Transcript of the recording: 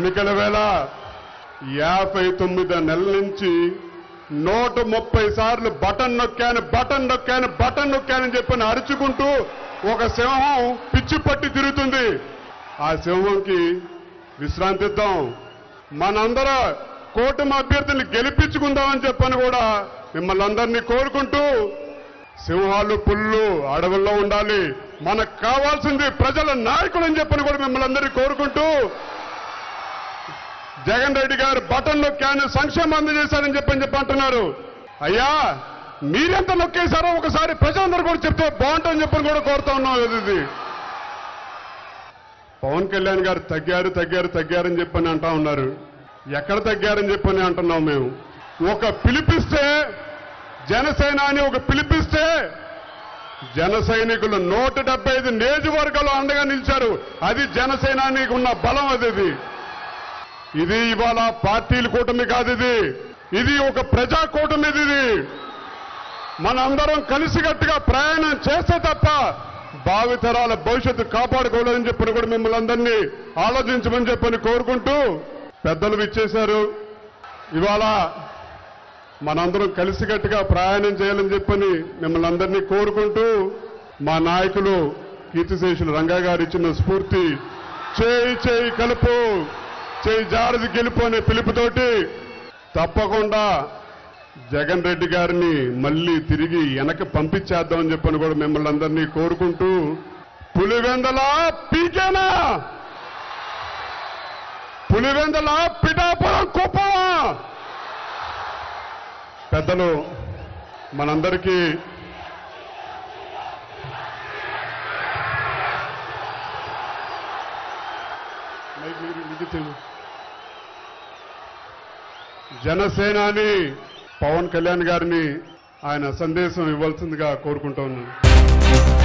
ఎన్నికల వేళ యాభై తొమ్మిది నెలల నుంచి నూట ముప్పై సార్లు బటన్ నొక్కాను బటన్ నొక్కాను బటన్ నొక్కానని చెప్పని అరుచుకుంటూ ఒక సింహం పిచ్చి పట్టి తిరుగుతుంది ఆ సింహంకి విశ్రాంతి ఇద్దాం మనందరూ కూటమి అభ్యర్థుల్ని గెలిపించుకుందామని చెప్పని కూడా మిమ్మల్ని అందరినీ కోరుకుంటూ సింహాలు పుల్లు అడవుల్లో ఉండాలి మనకు కావాల్సింది ప్రజల నాయకులు అని చెప్పని కూడా మిమ్మల్ని అందరినీ కోరుకుంటూ జగన్ రెడ్డి గారు బటన్ నొక్కాను సంక్షేమం అందజేశారని చెప్పని చెప్పి అంటున్నారు అయ్యా మీరెంత నొక్కేశారో ఒకసారి ప్రజలందరూ కూడా చెప్తే బాగుంటుందని చెప్పని కూడా కోరుతా ఉన్నాం ఇది పవన్ కళ్యాణ్ గారు తగ్గారు తగ్గారు తగ్గారని చెప్పని అంటా ఉన్నారు ఎక్కడ తగ్గారని చెప్పని అంటున్నాం మేము ఒక పిలిపిస్తే జనసేన అని ఒక పిలిపిస్తే జన సైనికులు నూట డెబ్బై ఐదు నియోజకవర్గాలు అండగా నిలిచారు అది జనసేనానికి ఉన్న బలం అది ఇది. ఇది ఇవాళ పార్టీల కూటమి కాదు ఇది ఇది ఒక ప్రజా కూటమి ఇది ఇది మనందరం కలిసికట్టుగా ప్రయాణం చేస్తే తప్ప భావితరాల భవిష్యత్తు కాపాడుకోలేదని చెప్పని కూడా మిమ్మల్ని అందరినీ ఆలోచించమని చెప్పని కోరుకుంటూ పెద్దలు విచ్చేశారు ఇవాళ మనందరం కలిసికట్టుగా ప్రయాణం చేయాలని చెప్పని మిమ్మల్ని అందరినీ కోరుకుంటూ మా నాయకులు కీర్తిశేషులు రంగా గారు ఇచ్చిన స్ఫూర్తి చేయి చేయి కలుపు చేయి జారది గెలుపు అనే పిలుపుతోటి తప్పకుండా జగన్ రెడ్డి గారిని మళ్ళీ తిరిగి వెనక్కి పంపించేద్దామని చెప్పని కూడా మిమ్మల్ని అందరినీ కోరుకుంటూ పులివెందల పీకేనా పులివెందల పిఠాపురం కుప్పమా పెద్దలు మనందరికీ జనసేనాని పవన్ కళ్యాణ్ గారిని ఆయన సందేశం ఇవ్వాల్సిందిగా కోరుకుంటా ఉన్నాను